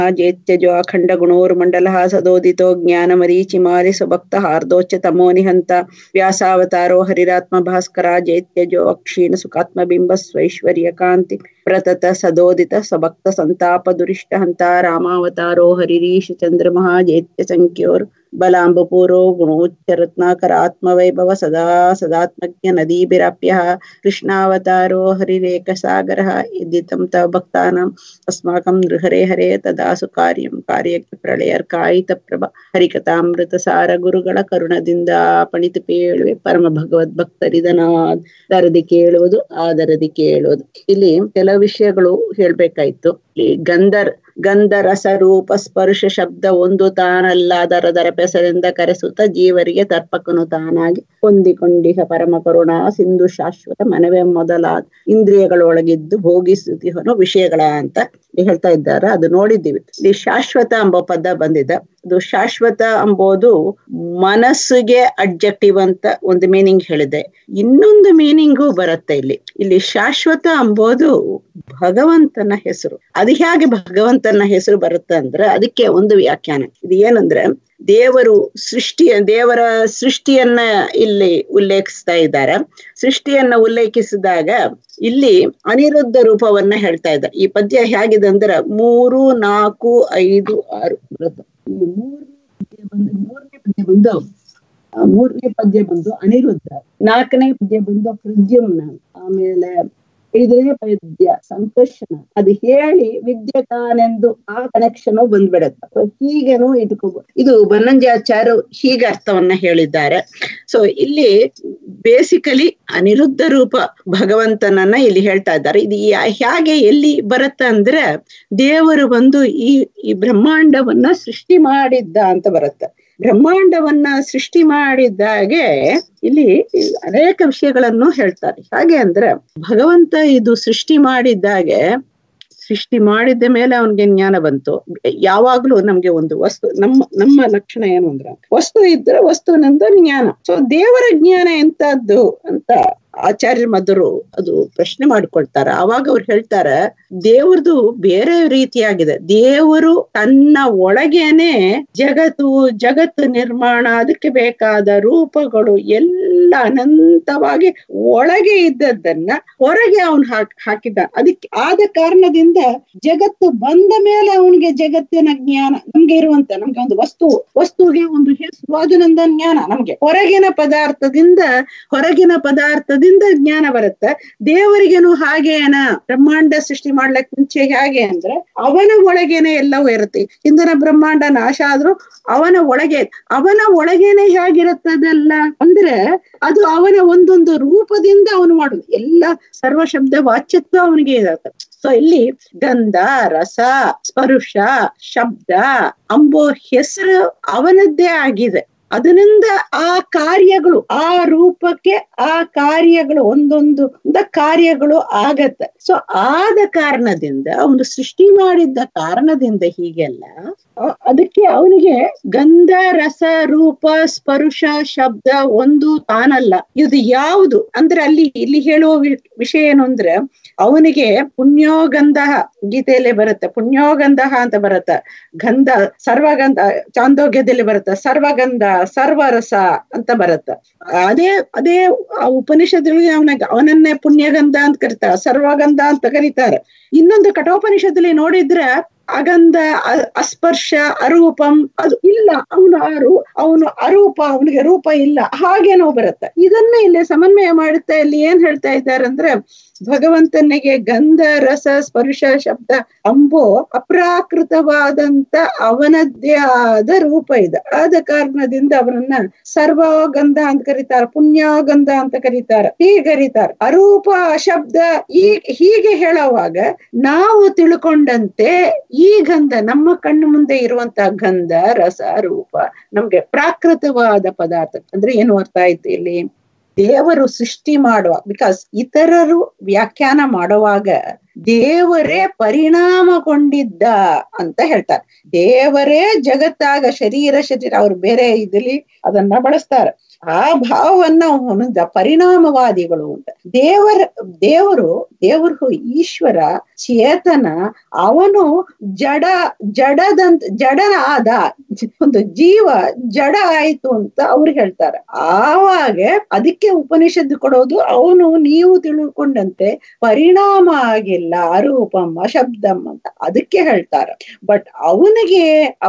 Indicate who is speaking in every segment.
Speaker 1: ಜೇತ್ಯಜೋ ಅಖಂಡ ಗುಣೋರ್ಮಂಡಲ ಸದೋದಿತೋ ಜ್ಞಾನ ಮರೀಚಿಮಾಲಿ ಸ್ವಭಕ್ತ ಹಾರ್ದೋಚ್ಚ ತಮೋ ನಿಹಂತ ವ್ಯಾಸಾವತಾರೋ ಹರಿರಾತ್ಮ ಭಾಸ್ಕರ ಜೇತ್ಯಜೋ ಅಕ್ಷೀಣ ಸುಖಾತ್ಮ ಬಿಂಬ ಸ್ವೈಶ್ವರ್ಯ ಕಾಂತಿ ಪ್ರತತ ಸದೋದಿತ ಸ್ವಭಕ್ತ ಸಂತಾಪ ದುರಿಷ್ಟ ಹಂತ ರಾಮಾವತಾರೋ ಹರಿರೀಶ ಚಂದ್ರಮಃ ಜೇತ್ಯ ಸಂಖ್ಯೋರ್ ಬಲಾಂಬಪೂರೋ ಗುಣೋಚ್ಚ ರತ್ನಾಕರ ಆತ್ಮವೈಭವ ಸದಾ ಸದಾತ್ಮಜ್ಞ ನದೀಭಿರಾಪ್ಯ ಕೃಷ್ಣಾವತಾರೋ ಹರಿರೇಕ ಸಾಗರ ಇದ್ದಿತಂ ತವ ಭಕ್ತಾನಾಂ ಅಸ್ಮಾಕಂ ನೃಹರೆ ಹರೇ ತದಾಸು ಕಾರ್ಯಂ ಕಾರ್ಯಕ್ಕೆ ಪ್ರಳಯರ್ಕಾಯಿತ ಪ್ರಭ ಹರಿಕಥಾಮೃತ ಸಾರ ಗುರುಗಳ ಕರುಣದಿಂದ ಪಣಿತು ಪೇಳುವೆ ಪರಮ ಭಗವದ್ ಭಕ್ತರಿದನಾದ್ ದರದಿ ಕೇಳುವುದು ಆದರದಿ ಕೇಳುವುದು ಇಲ್ಲಿ ಕೆಲವು ವಿಷಯಗಳು ಹೇಳ್ಬೇಕಾಯ್ತು ಇಲ್ಲಿ ಗಂಧರ್ ಗಂಧ ರಸ ರೂಪ ಸ್ಪರ್ಶ ಶಬ್ದ ಒಂದು ತಾನಲ್ಲ ದರ ದರ ಪೆಸರಿಂದ ಕರೆಸುತ್ತ ಜೀವರಿಗೆ ತರ್ಪಕನು ತಾನಾಗಿ ಹೊಂದಿಕೊಂಡಿಹ ಪರಮ ಕರುಣ ಸಿಂಧು ಶಾಶ್ವತ ಮನವೇ ಮೊದಲಾದ ಇಂದ್ರಿಯಗಳೊಳಗಿದ್ದು ಭೋಗಿಸುತ್ತಿಹನು ವಿಷಯಗಳ ಅಂತ ಹೇಳ್ತಾ ಇದ್ದಾರೆ ಅದು ನೋಡಿದ್ದೀವಿ ಇಲ್ಲಿ ಶಾಶ್ವತ ಎಂಬ ಪದ ಬಂದಿದೆ ಅದು ಶಾಶ್ವತ ಎಂಬುದು ಮನಸ್ಸಿಗೆ ಅಡ್ಜೆಕ್ಟಿವ್ ಅಂತ ಒಂದು ಮೀನಿಂಗ್ ಹೇಳಿದೆ ಇನ್ನೊಂದು ಮೀನಿಂಗು ಬರುತ್ತೆ ಇಲ್ಲಿ ಇಲ್ಲಿ ಶಾಶ್ವತ ಎಂಬುದು ಭಗವಂತನ ಹೆಸರು ಅದು ಹೇಗೆ ಭಗವಂತನ ಹೆಸರು ಬರುತ್ತೆ ಅಂದ್ರೆ ಅದಕ್ಕೆ ಒಂದು ವ್ಯಾಖ್ಯಾನ ಇದು ಏನಂದ್ರೆ ದೇವರು ಸೃಷ್ಟಿಯ ದೇವರ ಸೃಷ್ಟಿಯನ್ನ ಇಲ್ಲಿ ಉಲ್ಲೇಖಿಸ್ತಾ ಇದ್ದಾರೆ ಸೃಷ್ಟಿಯನ್ನ ಉಲ್ಲೇಖಿಸಿದಾಗ ಇಲ್ಲಿ ಅನಿರುದ್ಧ ರೂಪವನ್ನ ಹೇಳ್ತಾ ಇದ್ದಾರೆ ಈ ಪದ್ಯ ಹೇಗಿದೆ ಅಂದ್ರೆ ಮೂರು ನಾಲ್ಕು ಐದು ಆರು ಬರುತ್ತೆ ಈ ಮೂರನೇ ಪದ್ಯ ಬಂದು ಮೂರನೇ ಪದ್ಯ ಬಂದು ಆ, ಮೂರನೇ ಪದ್ಯ ಬಂದು ಅನಿರುದ್ಧ ನಾಲ್ಕನೇ ಪದ್ಯ ಬಂದು ಪ್ರದ್ಯುಮ್ನ ಆಮೇಲೆ ಐದನೇ ಪದ್ಯ ಸಂಕರ್ಷಣ ಅದು ಹೇಳಿ ವಿದ್ಯೆ ತಾನೆಂದು ಆ ಕನೆಕ್ಷನ್ ಬಂದ್ಬಿಡತ್ತೆ So ಹೀಗೇನು ಇದಕ್ಕೂ ಇದು ಬನ್ನಂಜಾಚಾರ್ಯ ಹೀಗೆ ಅರ್ಥವನ್ನ ಹೇಳಿದ್ದಾರೆ ಸೊ ಇಲ್ಲಿ ಬೇಸಿಕಲಿ ಅನಿರುದ್ಧ ರೂಪ ಭಗವಂತನನ್ನ ಇಲ್ಲಿ ಹೇಳ್ತಾ ಇದ್ದಾರೆ ಇದು ಯಾ- ಹೇಗೆ ಎಲ್ಲಿ ಬರುತ್ತೆ ಅಂದ್ರೆ ದೇವರು ಬಂದು ಈ ಈ ಬ್ರಹ್ಮಾಂಡವನ್ನ ಸೃಷ್ಟಿ ಮಾಡಿದ್ದ ಅಂತ ಬರುತ್ತೆ ಬ್ರಹ್ಮಾಂಡವನ್ನ ಸೃಷ್ಟಿ ಮಾಡಿದ್ದಾಗೆ ಇಲ್ಲಿ ಅನೇಕ ವಿಷಯಗಳನ್ನು ಹೇಳ್ತಾರೆ ಹಾಗೆ ಅಂದ್ರೆ ಭಗವಂತ ಇದು ಸೃಷ್ಟಿ ಮಾಡಿದ್ದಾಗೆ ಸೃಷ್ಟಿ ಮಾಡಿದ ಮೇಲೆ ಅವನಿಗೆ ಜ್ಞಾನ ಬಂತು ಯಾವಾಗ್ಲೂ ನಮ್ಗೆ ಒಂದು ವಸ್ತು ನಮ್ಮ ನಮ್ಮ ಲಕ್ಷಣ ಏನು ಅಂದ್ರೆ ವಸ್ತು ಇದ್ರೆ ವಸ್ತುವಿನಿಂದ ಜ್ಞಾನ ಸೊ ದೇವರ ಜ್ಞಾನ ಎಂತದ್ದು ಅಂತ ಆಚಾರ್ಯ ಮಧುರು ಅದು ಪ್ರಶ್ನೆ ಮಾಡ್ಕೊಳ್ತಾರ ಅವಾಗ ಅವ್ರು ಹೇಳ್ತಾರೆ ದೇವ್ರದು ಬೇರೆ ರೀತಿಯಾಗಿದೆ ದೇವರು ತನ್ನ ಒಳಗೇನೆ ಜಗತ್ತು ಜಗತ್ತು ನಿರ್ಮಾಣ ಅದಕ್ಕೆ ಬೇಕಾದ ರೂಪಗಳು ಎಲ್ಲ ಅನಂತವಾಗಿ ಒಳಗೆ ಇದ್ದದ್ದನ್ನ ಹೊರಗೆ ಅವನು ಹಾಕ್ ಹಾಕಿದ್ದ ಅದಕ್ಕೆ ಆದ ಕಾರಣದಿಂದ ಜಗತ್ತು ಬಂದ ಮೇಲೆ ಅವನಿಗೆ ಜಗತ್ತಿನ ಜ್ಞಾನ ನಮ್ಗೆ ಇರುವಂತ ನಮ್ಗೆ ಒಂದು ವಸ್ತು ವಸ್ತುವಿಗೆ ಒಂದು ಹೆಸರು ಅದರಿಂದ ಜ್ಞಾನ ನಮ್ಗೆ ಹೊರಗಿನ ಪದಾರ್ಥದಿಂದ ಹೊರಗಿನ ಪದಾರ್ಥದಿಂದ ಜ್ಞಾನ ಬರುತ್ತೆ ದೇವರಿಗೇನು ಹಾಗೇನ ಬ್ರಹ್ಮಾಂಡ ಸೃಷ್ಟಿ ಮಾಡ್ಲಿಕ್ ಮುಂಚೆ ಹೇಗೆ ಅಂದ್ರೆ ಅವನ ಒಳಗೇನೆ ಎಲ್ಲವೂ ಇರುತ್ತೆ ಇಂದಿನ ಬ್ರಹ್ಮಾಂಡ ನಾಶ ಆದ್ರೂ ಅವನ ಒಳಗೆ ಅವನ ಒಳಗೇನೆ ಹೇಗಿರುತ್ತದಲ್ಲ ಅಂದ್ರೆ ಅದು ಅವನ ಒಂದೊಂದು ರೂಪದಿಂದ ಅವನು ಮಾಡುದು ಎಲ್ಲ ಸರ್ವ ಶಬ್ದ ವಾಚ್ಯತ್ವ ಅವನಿಗೆ ಇರುತ್ತೆ ಸೊ ಇಲ್ಲಿ ಗಂಧ ರಸ ಸ್ಪರ್ಶ ಶಬ್ದ ಅಂಬೋ ಹೆಸರು ಅವನದ್ದೇ ಆಗಿದೆ ಅದರಿಂದ ಆ ಕಾರ್ಯಗಳು ಆ ರೂಪಕ್ಕೆ ಆ ಕಾರ್ಯಗಳು ಒಂದೊಂದು ಕಾರ್ಯಗಳು ಆಗತ್ತೆ ಸೊ ಆದ ಕಾರಣದಿಂದ ಅವನು ಸೃಷ್ಟಿ ಮಾಡಿದ್ದ ಕಾರಣದಿಂದ ಹೀಗೆಲ್ಲ ಅ- ಅದಕ್ಕೆ ಅವನಿಗೆ ಗಂಧ ರಸ ರೂಪ ಸ್ಪರ್ಶ ಶಬ್ದ ಒಂದು ತಾನಲ್ಲ ಇದು ಯಾವುದು ಅಂದ್ರೆ ಅಲ್ಲಿ ಇಲ್ಲಿ ಹೇಳುವ ವಿ- ವಿಷಯ ಏನು ಅಂದ್ರೆ ಅವನಿಗೆ ಪುಣ್ಯೋಗಂಧ ಗೀತೆಯಲ್ಲೇ ಬರುತ್ತೆ ಪುಣ್ಯೋಗಂಧ ಅಂತ ಬರುತ್ತೆ ಗಂಧ ಸರ್ವಗಂಧ ಚಾಂದೋಗ್ಯದಲ್ಲಿ ಬರುತ್ತೆ ಸರ್ವಗಂಧ ಸರ್ವರಸ ಅಂತ ಬರುತ್ತೆ ಅದೇ ಅದೇ ಆ ಉಪನಿಷತ್ತುಗಳಿಗೆ ಅವನ ಅವನನ್ನೇ ಪುಣ್ಯಗಂಧ ಅಂತ ಕರೀತಾರೆ ಸರ್ವಗಂಧ ಅಂತ ಕರೀತಾರೆ ಇನ್ನೊಂದು ಕಠೋಪನಿಷತ್ತಲ್ಲಿ ನೋಡಿದ್ರೆ ಅಗಂಧ ಅ- ಅಸ್ಪರ್ಶ ಅರೂಪಂ ಅದು ಇಲ್ಲ ಅವನು ಅರು ಅವನು ಅರೂಪ ಅವನಿಗೆ ರೂಪ ಇಲ್ಲ ಹಾಗೇನೋ ಬರುತ್ತೆ ಇದನ್ನ ಇಲ್ಲಿ ಸಮನ್ವಯ ಮಾಡುತ್ತಾ ಇಲ್ಲಿ ಏನ್ ಹೇಳ್ತಾ ಇದ್ದಾರೆ ಅಂದ್ರೆ ಭಗವಂತನಿಗೆ ಗಂಧ ರಸ ಸ್ಪರ್ಶ ಶಬ್ದ ಅಂಬೋ ಅಪ್ರಾಕೃತವಾದಂತ ಅವನದ್ದೇ ಆದ ರೂಪ ಇದೆ ಆದ ಕಾರಣದಿಂದ ಅವರನ್ನ ಸರ್ವಗಂಧ ಅಂತ ಕರೀತಾರೆ ಪುಣ್ಯಗಂಧ ಅಂತ ಕರೀತಾರೆ ಹೀಗೆ ಕರೀತಾರೆ ಅರೂಪ ಶಬ್ದ ಈ ಹೀಗೆ ಹೇಳುವಾಗ ನಾವು ತಿಳ್ಕೊಂಡಂತೆ ಈ ಗಂಧ ನಮ್ಮ ಕಣ್ಣು ಮುಂದೆ ಇರುವಂತಹ ಗಂಧ ರಸ ರೂಪ ನಮ್ಗೆ ಪ್ರಾಕೃತವಾದ ಪದಾರ್ಥ ಅಂದ್ರೆ ಏನು ಅರ್ಥ ಆಯ್ತು ಇಲ್ಲಿ ದೇವರು ಸೃಷ್ಟಿ ಮಾಡುವ ಬಿಕಾಸ್ ಇತರರು ವ್ಯಾಖ್ಯಾನ ಮಾಡುವಾಗ ದೇವರೇ ಪರಿಣಾಮಗೊಂಡಿದ್ದ ಅಂತ ಹೇಳ್ತಾರೆ ದೇವರೇ ಜಗತ್ತಾಗ ಶರೀರ ಶರೀರ ಅವ್ರು ಬೇರೆ ಇದಲ್ಲಿ ಅದನ್ನ ಬಳಸ್ತಾರೆ ಆ ಭಾವವನ್ನ ಹೊಂದ ಪರಿಣಾಮವಾದಿಗಳು ಅಂತ ದೇವರ ದೇವರು ದೇವರು ಈಶ್ವರ ಚೇತನ ಅವನು ಜಡ ಜಡದಂತ ಜಡನ ಆದ ಒಂದು ಜೀವ ಜಡ ಆಯ್ತು ಅಂತ ಅವ್ರು ಹೇಳ್ತಾರೆ ಆವಾಗ ಅದಕ್ಕೆ ಉಪನಿಷತ್ತು ಕೊಡೋದು ಅವನು ನೀವು ತಿಳ್ಕೊಂಡಂತೆ ಪರಿಣಾಮ ಆಗಿಲ್ಲ ಅರೂಪಂ ಅಶಬ್ದಂ ಅಂತ ಅದಕ್ಕೆ ಹೇಳ್ತಾರೆ ಬಟ್ ಅವನಿಗೆ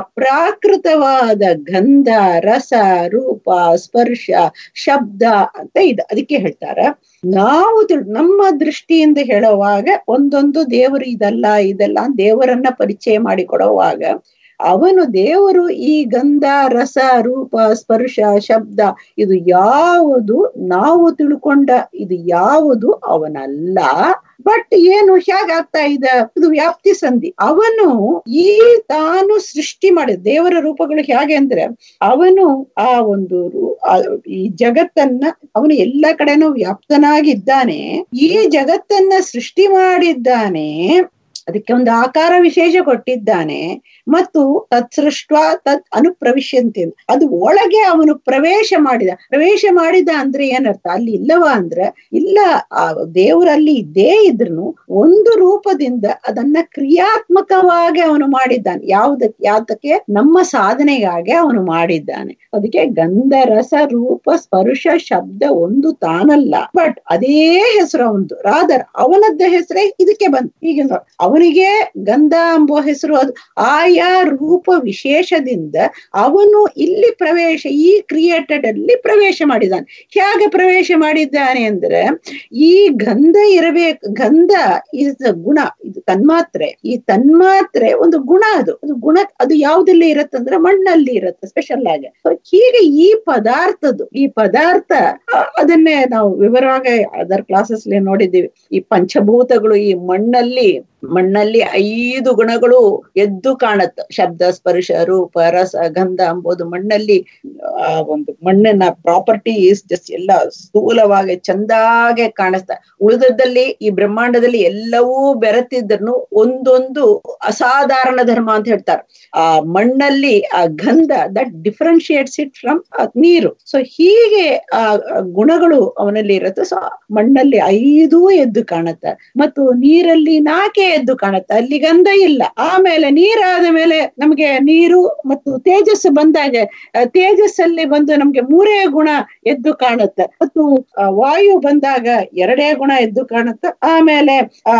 Speaker 1: ಅಪ್ರಾಕೃತವಾದ ಗಂಧ ರಸ ರೂಪ ಸ್ಪರ್ಶ ಶಬ್ದ ಅಂತ ಇದೆ ಅದಕ್ಕೆ ಹೇಳ್ತಾರೆ ನಾವು ತಿಳ್ ನಮ್ಮ ದೃಷ್ಟಿಯಿಂದ ಹೇಳುವಾಗ ಒಂದೊಂದು ದೇವರು ಇದಲ್ಲ ಇದೆಲ್ಲ ದೇವರನ್ನ ಪರಿಚಯ ಮಾಡಿಕೊಡುವಾಗ ಅವನು ದೇವರು ಈ ಗಂಧ ರಸ ರೂಪ ಸ್ಪರ್ಶ ಶಬ್ದ ಇದು ಯಾವುದು ನಾವು ತಿಳ್ಕೊಂಡ ಇದು ಯಾವುದು ಅವನಲ್ಲ ಬಟ್ ಏನು ಹೇಗಾಗ್ತಾ ಇದೆ ಇದು ವ್ಯಾಪ್ತಿ ಸಂಧಿ ಅವನು ಈ ತಾನು ಸೃಷ್ಟಿ ಮಾಡಿದ ದೇವರ ರೂಪಗಳು ಹೇಗೆ ಅಂದ್ರೆ ಅವನು ಆ ಒಂದು ಈ ಜಗತ್ತನ್ನ ಅವನು ಎಲ್ಲ ಕಡೆನೂ ವ್ಯಾಪ್ತನಾಗಿದ್ದಾನೆ ಈ ಜಗತ್ತನ್ನ ಸೃಷ್ಟಿ ಮಾಡಿದ್ದಾನೆ ಅದಕ್ಕೆ ಒಂದು ಆಕಾರ ವಿಶೇಷ ಕೊಟ್ಟಿದ್ದಾನೆ ಮತ್ತು ತತ್ ಸೃಷ್ಟ ತತ್ ಅನುಪ್ರವಿಶ್ಯಂತೆ ಅದು ಒಳಗೆ ಅವನು ಪ್ರವೇಶ ಮಾಡಿದ ಪ್ರವೇಶ ಮಾಡಿದ ಅಂದ್ರೆ ಏನರ್ಥ ಅಲ್ಲಿ ಇಲ್ಲವ ಅಂದ್ರೆ ಇಲ್ಲ ಆ ದೇವರಲ್ಲಿ ಇದ್ದೇ ಇದ್ರೂ ಒಂದು ರೂಪದಿಂದ ಅದನ್ನ ಕ್ರಿಯಾತ್ಮಕವಾಗಿ ಅವನು ಮಾಡಿದ್ದಾನೆ ಯಾವುದಕ್ಕೆ ಯಾತಕ್ಕೆ ನಮ್ಮ ಸಾಧನೆಗಾಗಿ ಅವನು ಮಾಡಿದ್ದಾನೆ ಅದಕ್ಕೆ ಗಂಧ ರಸ ರೂಪ ಸ್ಪರ್ಶ ಶಬ್ದ ಒಂದು ತಾನಲ್ಲ ಬಟ್ ಅದೇ ಹೆಸರು ಅವನದು ರಾದರ್ ಅವನದ್ದ ಹೆಸರೇ ಇದಕ್ಕೆ ಬಂತು ಈಗ ಅವನಿಗೆ ಗಂಧ ಎಂಬ ಹೆಸರು ಅದು ಆಯಾ ರೂಪ ವಿಶೇಷದಿಂದ ಅವನು ಇಲ್ಲಿ ಪ್ರವೇಶ ಈ ಕ್ರಿಯೇಟೆಡ್ ಅಲ್ಲಿ ಪ್ರವೇಶ ಮಾಡಿದ್ದಾನೆ ಹೇಗೆ ಪ್ರವೇಶ ಮಾಡಿದ್ದಾನೆ ಅಂದ್ರೆ ಈ ಗಂಧ ಇರಬೇಕು ಗಂಧ ಇಸ್ ಗುಣ ಇದು ತನ್ಮಾತ್ರೆ ಈ ತನ್ಮಾತ್ರೆ ಒಂದು ಗುಣ ಅದು ಅದು ಗುಣ ಅದು ಯಾವ್ದಲ್ಲಿ ಇರತ್ತಂದ್ರೆ ಮಣ್ಣಲ್ಲಿ ಇರುತ್ತೆ ಸ್ಪೆಷಲ್ ಆಗಿ ಹೀಗೆ ಈ ಪದಾರ್ಥದ್ದು ಈ ಪದಾರ್ಥ ಅದನ್ನೇ ನಾವು ವಿವರವಾಗಿ ಅದರ್ ಕ್ಲಾಸಸ್ ನೋಡಿದ್ದೀವಿ ಈ ಪಂಚಭೂತಗಳು ಈ ಮಣ್ಣಲ್ಲಿ ಮಣ್ಣಲ್ಲಿ ಐದು ಗುಣಗಳು ಎದ್ದು ಕಾಣುತ್ತೆ ಶಬ್ದ ಸ್ಪರ್ಶ ರೂಪ ರಸ ಗಂಧ ಎಂಬುದು ಮಣ್ಣಲ್ಲಿ ಆ ಒಂದು ಮಣ್ಣಿನ ಪ್ರಾಪರ್ಟೀಸ್ ಜಸ್ಟ್ ಎಲ್ಲ ಸ್ಥೂಲವಾಗಿ ಚಂದಾಗೆ ಕಾಣಿಸ್ತಾ ಉಳಿದದ್ದಲ್ಲಿ ಈ ಬ್ರಹ್ಮಾಂಡದಲ್ಲಿ ಎಲ್ಲವೂ ಬೆರೆತಿದ್ರು ಒಂದೊಂದು ಅಸಾಧಾರಣ ಧರ್ಮ ಅಂತ ಹೇಳ್ತಾರೆ ಆ ಮಣ್ಣಲ್ಲಿ ಆ ಗಂಧ ದಟ್ ಡಿಫ್ರೆನ್ಶಿಯೇಟ್ಸ್ ಇಟ್ ಫ್ರಮ್ ನೀರು ಸೊ ಹೀಗೆ ಆ ಗುಣಗಳು ಅವನಲ್ಲಿ ಇರುತ್ತೆ ಸೊ ಮಣ್ಣಲ್ಲಿ ಐದೂ ಎದ್ದು ಕಾಣುತ್ತೆ ಮತ್ತು ನೀರಲ್ಲಿ ನಾಕೆ ಎದ್ದು ಕಾಣುತ್ತೆ ಅಲ್ಲಿ ಗಂಧ ಇಲ್ಲ ಆಮೇಲೆ ನೀರಾದ ಮೇಲೆ ನಮ್ಗೆ ನೀರು ಮತ್ತು ತೇಜಸ್ಸು ಬಂದಾಗ ತೇಜಸ್ಸಲ್ಲಿ ಬಂದು ನಮ್ಗೆ ಮೂರೇ ಗುಣ ಎದ್ದು ಕಾಣುತ್ತೆ ಮತ್ತು ವಾಯು ಬಂದಾಗ ಎರಡೇ ಗುಣ ಎದ್ದು ಕಾಣುತ್ತೆ ಆಮೇಲೆ ಆ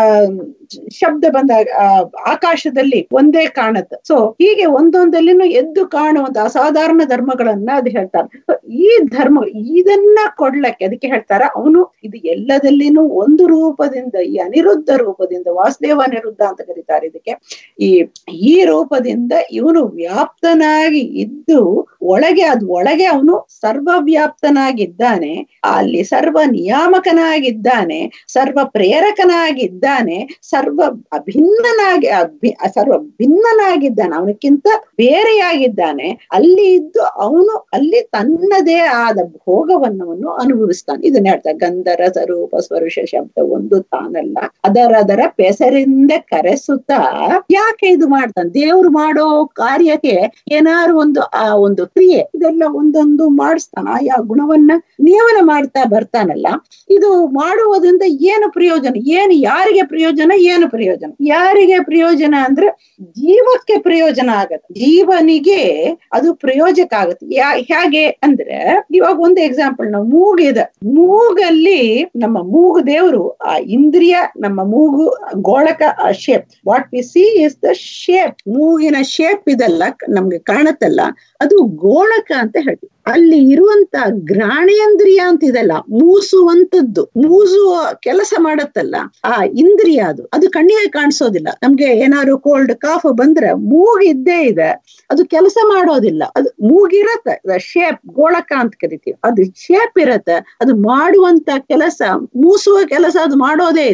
Speaker 1: ಶಬ್ದ ಬಂದಾಗ ಆಕಾಶದಲ್ಲಿ ಒಂದೇ ಕಾಣುತ್ತೆ ಸೊ ಹೀಗೆ ಒಂದೊಂದಲ್ಲಿನೂ ಎದ್ದು ಕಾಣುವಂತ ಅಸಾಧಾರಣ ಧರ್ಮಗಳನ್ನ ಅದು ಹೇಳ್ತಾರೆ ಈ ಧರ್ಮ ಇದನ್ನ ಕೊಡ್ಲಕ್ಕೆ ಅದಕ್ಕೆ ಹೇಳ್ತಾರ ಅವನು ಇದು ಎಲ್ಲದಲ್ಲಿನೂ ಒಂದು ರೂಪದಿಂದ ಈ ಅನಿರುದ್ಧ ರೂಪದಿಂದ ವಾಸುದೇವ ಅನಿರುದ್ಧ ಅಂತ ಕರೀತಾರೆ ಇದಕ್ಕೆ ಈ ಈ ರೂಪದಿಂದ ಇವನು ವ್ಯಾಪ್ತನಾಗಿ ಇದ್ದು ಒಳಗೆ ಅದು ಒಳಗೆ ಅವನು ಸರ್ವವ್ಯಾಪ್ತನಾಗಿದ್ದಾನೆ ಅಲ್ಲಿ ಸರ್ವ ನಿಯಾಮಕನಾಗಿದ್ದಾನೆ ಸರ್ವ ಪ್ರೇರಕನಾಗಿದ್ದಾನೆ ಸರ್ವ ಅಭಿನ್ನನಾಗಿ ಅಭಿ ಸರ್ವ ಭಿನ್ನನಾಗಿದ್ದಾನೆ ಅವನಕ್ಕಿಂತ ಬೇರೆಯಾಗಿದ್ದಾನೆ ಅಲ್ಲಿ ಇದ್ದು ಅವನು ಅಲ್ಲಿ ತನ್ನದೇ ಆದ ಭೋಗವನ್ನವನ್ನು ಅನುಭವಿಸ್ತಾನೆ ಇದನ್ನ ಹೇಳ್ತಾರೆ ಗಂಧರ ಸ್ವರೂಪ ಸ್ವರುಷ ಶಬ್ದ ಒಂದು ತಾನಲ್ಲ ಅದರದರ ಪೆಸರಿಂದ ಕರೆಸುತ್ತಾ ಯಾಕೆ ಇದು ಮಾಡ್ತಾನೆ ದೇವ್ರು ಮಾಡೋ ಕಾರ್ಯಕ್ಕೆ ಏನಾರು ಒಂದು ಆ ಒಂದು ಕ್ರಿಯೆ ಇದೆಲ್ಲ ಒಂದೊಂದು ಮಾಡಿಸ್ತಾನ ಆಯಾ ಗುಣವನ್ನ ನಿಯಮನ ಮಾಡ್ತಾ ಬರ್ತಾನಲ್ಲ ಇದು ಮಾಡುವುದರಿಂದ ಏನು ಪ್ರಯೋಜನ ಏನು ಯಾರಿಗೆ ಪ್ರಯೋಜನ ಏನು ಪ್ರಯೋಜನ ಯಾರಿಗೆ ಪ್ರಯೋಜನ ಅಂದ್ರೆ ಜೀವಕ್ಕೆ ಪ್ರಯೋಜನ ಆಗತ್ತೆ ಜೀವನಿಗೆ ಅದು ಪ್ರಯೋಜಕ ಆಗುತ್ತೆ ಯಾ ಹೇಗೆ ಅಂದ್ರೆ ಇವಾಗ ಒಂದು ಎಕ್ಸಾಂಪಲ್ ನಾವು ಮೂಗಿದೆ ಮೂಗಲ್ಲಿ ನಮ್ಮ ಮೂಗು ದೇವರು ಆ ಇಂದ್ರಿಯ ನಮ್ಮ ಮೂಗು ಗೋಳಕ ಆ shape what we see is the shape ಮೂಗಿನ ಶೇಪ್ ಇದಲ್ಲ ನಮ್ಗೆ ಕಾಣತ್ತಲ್ಲ ಅದು ಗೋಳಕ ಅಂತ ಹೇಳ್ತೀವಿ ಅಲ್ಲಿ ಇರುವಂತ ಗ್ರಾಣೇಂದ್ರಿಯ ಅಂತ ಇದಲ್ಲ ಮೂಸುವಂತದ್ದು ಮೂಸುವ ಕೆಲಸ ಮಾಡತ್ತಲ್ಲ ಆ ಇಂದ್ರಿಯ ಅದು ಅದು ಕಣ್ಣಿಗೆ ಕಾಣಿಸೋದಿಲ್ಲ ನಮ್ಗೆ ಏನಾದ್ರು ಕೋಲ್ಡ್ ಕಾಫ್ ಬಂದ್ರೆ ಮೂಗ್ ಇದ್ದೇ ಇದೆ ಅದು ಕೆಲಸ ಮಾಡೋದಿಲ್ಲ ಅದು ಮೂಗಿರತ್ತೆ ಶೇಪ್ ಗೋಳಕ ಅಂತ ಕರಿತೀವಿ ಅದು ಶೇಪ್ ಇರತ್ತೆ ಅದು ಮಾಡುವಂತ ಕೆಲಸ ಮೂಸುವ ಕೆಲಸ ಅದು ಮಾಡೋದೇ ಇಲ್ಲ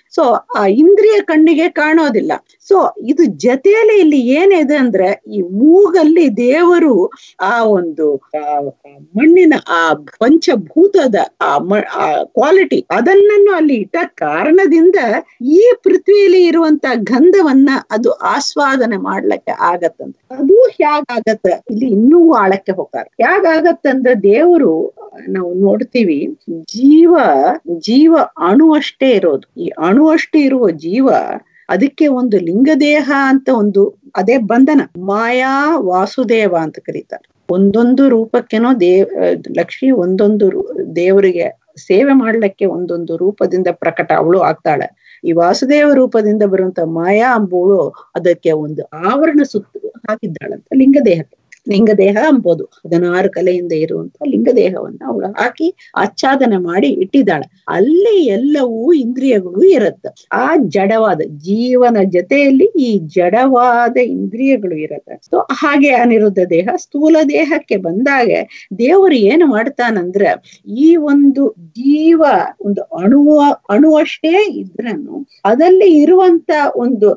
Speaker 1: ಸೊ ಆ ಇಂದ್ರಿಯ ಕಣ್ಣಿಗೆ ಕಾಣೋದಿಲ್ಲ ಸೊ ಇದು ಜೊತೆಯಲ್ಲಿ ಇಲ್ಲಿ ಏನಿದೆ ಅಂದ್ರೆ ಈ ಮೂಗಲ್ಲಿ ದೇವರು ಆ ಒಂದು ಆ, ಆ ಮಣ್ಣಿನ ಆ ಪಂಚಭೂತದ ಆ ಕ್ವಾಲಿಟಿ ಅದನ್ನನ್ನು ಅಲ್ಲಿ ಇಟ್ಟ ಕಾರಣದಿಂದ ಈ ಪೃಥ್ವಿಯಲ್ಲಿ ಇರುವಂತ ಗಂಧವನ್ನ ಅದು ಆಸ್ವಾದನೆ ಮಾಡ್ಲಿಕ್ಕೆ ಆಗತ್ತಂತ ಅದು ಹೇಗಾಗತ್ತ ಇಲ್ಲಿ ಇನ್ನೂ ಆಳಕ್ಕೆ ಹೋಗ್ತಾರೆ ಹೇಗಾಗತ್ತಂದ್ರೆ ದೇವರು ನಾವು ನೋಡ್ತೀವಿ ಜೀವ ಜೀವ ಅಣು ಅಷ್ಟೇ ಇರೋದು ಈ ಅಣು ಅಷ್ಟೇ ಇರುವ ಜೀವ ಅದಕ್ಕೆ ಒಂದು ಲಿಂಗದೇಹ ಅಂತ ಒಂದು ಅದೇ ಬಂಧನ ಮಾಯಾ ವಾಸುದೇವ ಅಂತ ಕರೀತಾರೆ ಒಂದೊಂದು ರೂಪಕ್ಕೆನೋ ದೇವ್ ಲಕ್ಷ್ಮಿ ಒಂದೊಂದು ರೂ- ದೇವರಿಗೆ ಸೇವೆ ಮಾಡ್ಲಿಕ್ಕೆ ಒಂದೊಂದು ರೂಪದಿಂದ ಪ್ರಕಟ ಅವಳು ಆಗ್ತಾಳೆ ಈ ವಾಸುದೇವ ರೂಪದಿಂದ ಬರುವಂತ ಮಾಯಾ ಅಂಬುಳು ಅದಕ್ಕೆ ಒಂದು ಆವರಣ ಸುತ್ತು ಹಾಕಿದ್ದಾಳಂತ ಲಿಂಗದೇಹಕ್ಕೆ ಲಿಂಗದೇಹ ಅಂಬೋದು ಹದಿನಾರು ಕಲೆಯಿಂದ ಇರುವಂತ ಲಿಂಗದೇಹವನ್ನ ಅವಳು ಹಾಕಿ ಆಚ್ಛಾದನೆ ಮಾಡಿ ಇಟ್ಟಿದ್ದಾಳೆ ಅಲ್ಲಿ ಎಲ್ಲವೂ ಇಂದ್ರಿಯಗಳು ಇರುತ್ತೆ ಆ ಜಡವಾದ ಜೀವನ ಜೊತೆಯಲ್ಲಿ ಈ ಜಡವಾದ ಇಂದ್ರಿಯಗಳು ಇರುತ್ತೆ ಸೊ ಹಾಗೆ ಅನಿರುದ್ಧ ದೇಹ ಸ್ಥೂಲ ದೇಹಕ್ಕೆ ಬಂದಾಗ ದೇವರು ಏನು ಮಾಡ್ತಾನಂದ್ರ ಈ ಒಂದು ಜೀವ ಒಂದು ಅಣುವ ಅಣುವಷ್ಟೇ ಇದ್ರನು ಅದಲ್ಲಿ ಇರುವಂತ ಒಂದು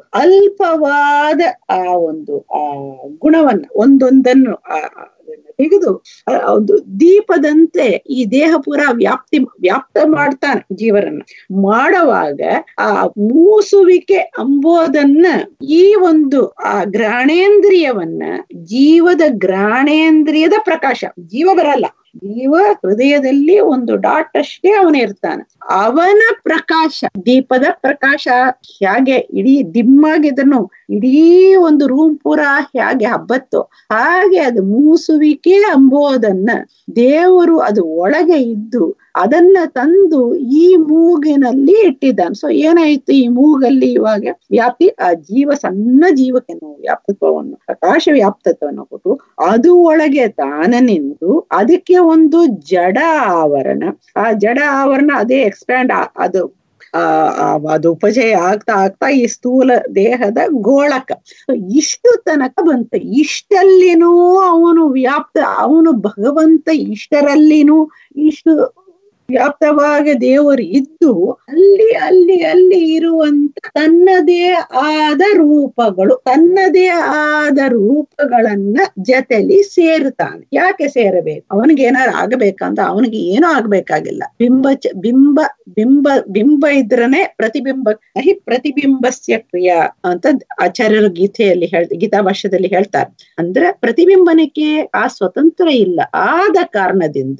Speaker 1: ಅಲ್ಪವಾದ ಆ ಒಂದು ಆ ಗುಣವನ್ನ ಒಂದೊಂದನ್ನು ಆ ಆ ಅದನ್ನ ತೆಗೆದು ಆ ಒಂದು ದೀಪದಂತೆ ಈ ದೇಹ ಪೂರ ವ್ಯಾಪ್ತಿ ವ್ಯಾಪ್ತ ಮಾಡ್ತಾನೆ ಜೀವರನ್ನ ಮಾಡುವಾಗ ಆ ಮೂಸುವಿಕೆ ಅಂಬೋದನ್ನ ಈ ಒಂದು ಆ ಗ್ರಾಣೇಂದ್ರಿಯವನ್ನ ಜೀವದ ಗ್ರಾಣೇಂದ್ರಿಯದ ಪ್ರಕಾಶ ಜೀವ ಬರಲ್ಲ ಜೀವ ಹೃದಯದಲ್ಲಿ ಒಂದು ಡಾಟ್ ಅಷ್ಟೇ ಅವನ ಇರ್ತಾನೆ ಅವನ ಪ್ರಕಾಶ ದೀಪದ ಪ್ರಕಾಶ ಹೇಗೆ ಇಡೀ ದಿಮ್ಮಾಗಿದನು ಇಡೀ ಒಂದು ರೂಮ್ ಪೂರ ಹೇಗೆ ಹಬ್ಬತ್ತೋ ಹಾಗೆ ಅದು ಮೂಸುವಿಕೆ ಅಂಬೋದನ್ನ ದೇವರು ಅದು ಒಳಗೆ ಇದ್ದು ಅದನ್ನ ತಂದು ಈ ಮೂಗಿನಲ್ಲಿ ಇಟ್ಟಿದ್ದಾನೆ ಸೊ ಏನಾಯ್ತು ಈ ಮೂಗಲ್ಲಿ ಇವಾಗ ವ್ಯಾಪ್ತಿ ಆ ಜೀವ ಸಣ್ಣ ಜೀವಕ್ಕೆ ನಾವು ವ್ಯಾಪ್ತತ್ವವನ್ನು ಪ್ರಕಾಶ ವ್ಯಾಪ್ತತ್ವವನ್ನು ಕೊಟ್ಟು ಅದು ಒಳಗೆ ತಾನ ನಿಂತು ಅದಕ್ಕೆ ಒಂದು ಜಡ ಆವರಣ ಆ ಜಡ ಆವರಣ ಅದೇ ಎಕ್ಸ್ಪ್ಯಾಂಡ್ ಅದು ಆ ಆ, ಅದು ಉಪಜಯ ಆಗ್ತಾ ಆಗ್ತಾ ಈ ಸ್ಥೂಲ ದೇಹದ ಗೋಳಕ ಇಷ್ಟು ತನಕ ಬಂತ ಇಷ್ಟಲ್ಲಿನೂ ಅವನು ವ್ಯಾಪ್ತ ಅವನು ಭಗವಂತ ಇಷ್ಟರಲ್ಲಿನೂ ಇಷ್ಟು ವ್ಯಾಪ್ತವಾಗಿ ದೇವರು ಇದ್ದು ಅಲ್ಲಿ ಅಲ್ಲಿ ಅಲ್ಲಿ ಇರುವಂತ ತನ್ನದೇ ಆದ ರೂಪಗಳು ತನ್ನದೇ ಆದ ರೂಪಗಳನ್ನ ಜೊತೆಲಿ ಸೇರುತ್ತಾನೆ ಯಾಕೆ ಸೇರಬೇಕು ಅವನಿಗೆ ಏನಾರು ಆಗಬೇಕಂತ ಅವನಿಗೆ ಏನೂ ಆಗ್ಬೇಕಾಗಿಲ್ಲ ಬಿಂಬ ಚ- ಬಿಂಬ ಬಿಂಬ ಬಿಂಬ ಇದ್ರನೆ ಪ್ರತಿಬಿಂಬ ಹಿ ಪ್ರತಿಬಿಂಬಸ್ಯ ಕ್ರಿಯಾ ಅಂತ ಆಚಾರ್ಯರು ಗೀತೆಯಲ್ಲಿ ಹೇಳ್ ಗೀತಾ ಭಾಷ್ಯದಲ್ಲಿ ಹೇಳ್ತಾರೆ ಅಂದ್ರೆ ಪ್ರತಿಬಿಂಬನಕ್ಕೆ ಆ ಸ್ವತಂತ್ರ ಇಲ್ಲ ಆದ ಕಾರಣದಿಂದ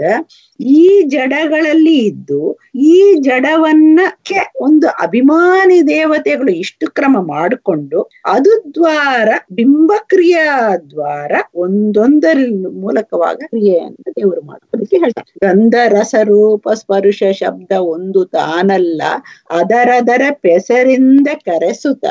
Speaker 1: ಈ ಜಡಗಳಲ್ಲಿ ಇದ್ದು ಈ ಜಡವನ್ನಕ್ಕೆ ಒಂದು ಅಭಿಮಾನಿ ದೇವತೆಗಳು ಇಷ್ಟು ಕ್ರಮ ಮಾಡಿಕೊಂಡು ಅದು ದ್ವಾರ ಬಿಂಬಕ್ರಿಯಾ ದ್ವಾರ ಒಂದೊಂದರ ಮೂಲಕವಾಗ ಕ್ರಿಯೆಯನ್ನು ದೇವರು ಮಾಡೋದಕ್ಕೆ ಹೇಳ್ತಾರೆ ಗಂಧ ರಸ ರೂಪ ಸ್ಪರ್ಶ ಶಬ್ದ ಒಂದು ತಾನಲ್ಲ ಅದರದರ ಪೆಸರಿಂದ ಕರೆಸುತ್ತ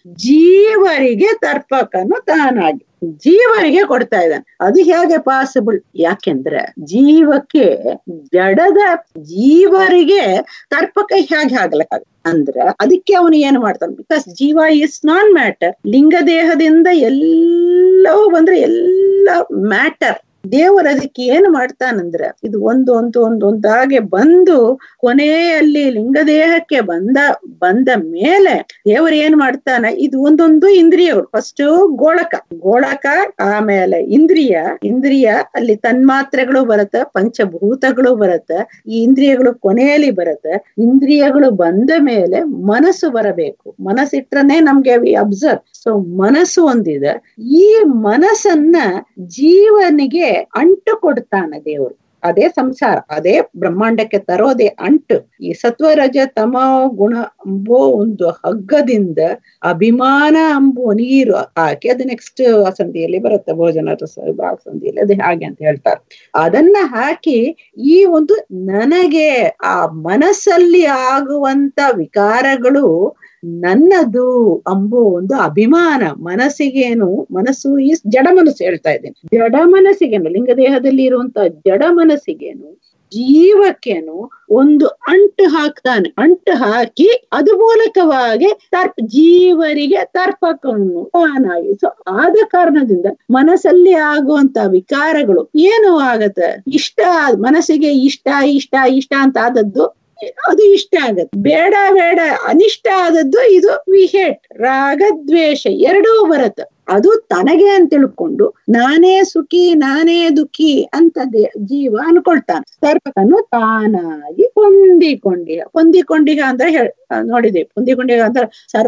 Speaker 1: ಜೀವರಿಗೆ ತರ್ಪಕನು ತಾನಾಗಿ ಜೀವರಿಗೆ ಕೊಡ್ತಾ ಇದ್ದಾನೆ ಅದು ಹೇಗೆ ಪಾಸಿಬಲ್ ಯಾಕೆಂದ್ರೆ ಜೀವಕ್ಕೆ ಜಡದ ಜೀವರಿಗೆ ತರ್ಪಕ ಹೇಗೆ ಆಗ್ಲಕ್ಕಾಗ ಅಂದ್ರ ಅದಕ್ಕೆ ಅವನು ಏನು ಮಾಡ್ತಾನೆ ಬಿಕಾಸ್ ಜೀವ ಇಸ್ ನಾನ್ ಮ್ಯಾಟರ್ ಲಿಂಗ ದೇಹದಿಂದ ಎಲ್ಲವೂ ಬಂದ್ರೆ ಎಲ್ಲ ಮ್ಯಾಟರ್ ದೇವರು ಅದಕ್ಕೆ ಏನು ಮಾಡ್ತಾನಂದ್ರ ಇದು ಒಂದು ಒಂದು ಒಂದು ಒಂದಾಗೆ ಬಂದು ಕೊನೆಯಲ್ಲಿ ಲಿಂಗದೇಹಕ್ಕೆ ಬಂದ ಬಂದ ಮೇಲೆ ದೇವರು ಏನ್ ಮಾಡ್ತಾನ ಇದು ಒಂದೊಂದು ಇಂದ್ರಿಯಗಳು ಫಸ್ಟ್ ಗೋಳಕ ಗೋಳಕ ಆಮೇಲೆ ಇಂದ್ರಿಯ ಇಂದ್ರಿಯ ಅಲ್ಲಿ ತನ್ಮಾತ್ರೆಗಳು ಬರುತ್ತೆ ಪಂಚಭೂತಗಳು ಬರುತ್ತೆ ಈ ಇಂದ್ರಿಯಗಳು ಕೊನೆಯಲ್ಲಿ ಬರುತ್ತೆ ಇಂದ್ರಿಯಗಳು ಬಂದ ಮೇಲೆ ಮನಸ್ಸು ಬರಬೇಕು ಮನಸ್ಸಿಟ್ರನೆ ನಮ್ಗೆ ವಿ ಅಬ್ಸರ್ವ್ ಸೊ ಮನಸ್ಸು ಒಂದಿದೆ ಈ ಮನಸ್ಸನ್ನ ಜೀವನಿಗೆ ಅಂಟು ಕೊಡ್ತಾನೆ ದೇವರು ಅದೇ ಸಂಸಾರ ಅದೇ ಬ್ರಹ್ಮಾಂಡಕ್ಕೆ ತರೋದೇ ಅಂಟು ಈ ಸತ್ವರಜ ತಮ ಗುಣ ಅಂಬೋ ಒಂದು ಹಗ್ಗದಿಂದ ಅಭಿಮಾನ ಅಂಬೋ ನೀರು ಹಾಕಿ ಅದು ನೆಕ್ಸ್ಟ್ ಸಂಧಿಯಲ್ಲಿ ಬರುತ್ತೆ ಭೋಜನ ರಸ ಭಾಗ ಸಂಧಿಯಲ್ಲಿ ಅದು ಹಾಗೆ ಅಂತ ಹೇಳ್ತಾರೆ ಅದನ್ನ ಹಾಕಿ ಈ ಒಂದು ನನಗೆ ಆ ಮನಸ್ಸಲ್ಲಿ ಆಗುವಂತ ವಿಕಾರಗಳು ನನ್ನದು ಅಂಬೋ ಒಂದು ಅಭಿಮಾನ ಮನಸ್ಸಿಗೇನು ಮನಸ್ಸು ಈ ಜಡ ಮನಸ್ಸು ಹೇಳ್ತಾ ಇದ್ದೀನಿ ಜಡ ಮನಸ್ಸಿಗೇನು ಲಿಂಗದೇಹದಲ್ಲಿ ಇರುವಂತ ಜಡ ಮನಸ್ಸಿಗೇನು ಜೀವಕ್ಕೇನು ಒಂದು ಅಂಟು ಹಾಕ್ತಾನೆ ಅಂಟು ಹಾಕಿ ಅದು ಮೂಲಕವಾಗಿ ತರ್ಪ ಜೀವರಿಗೆ ತರ್ಪಕವನ್ನು ತಾನಾಗಿ ಸೊ ಆದ ಕಾರಣದಿಂದ ಮನಸ್ಸಲ್ಲಿ ಆಗುವಂತ ವಿಕಾರಗಳು ಏನು ಆಗತ್ತೆ ಇಷ್ಟ ಮನಸ್ಸಿಗೆ ಇಷ್ಟ ಇಷ್ಟ ಇಷ್ಟ ಅಂತ ಆದದ್ದು ಅದು ಇಷ್ಟ ಆಗತ್ತೆ ಬೇಡ ಬೇಡ ಅನಿಷ್ಟ ಆದದ್ದು ಇದು ವಿ ಹೇಟ್ ರಾಗ ದ್ವೇಷ ಎರಡೂ ಬರುತ್ತೆ ಅದು ತನಗೆ ಅಂತ ತಿಳ್ಕೊಂಡು ನಾನೇ ಸುಖಿ ನಾನೇ ದುಃಖಿ ಅಂತ ದೇ- ಜೀವ ಅನ್ಕೊಳ್ತಾನೆ ಸರ್ವಕನು ತಾನಾಗಿ ಹೊಂದಿಕೊಂಡಿಹ ಹೊಂದಿಕೊಂಡಿಹ ಅಂದ್ರೆ ಹೇಳ್ ನೋಡಿದೆ ಹೊಂದಿಕೊಂಡಿಹ ಅಂದ್ರೆ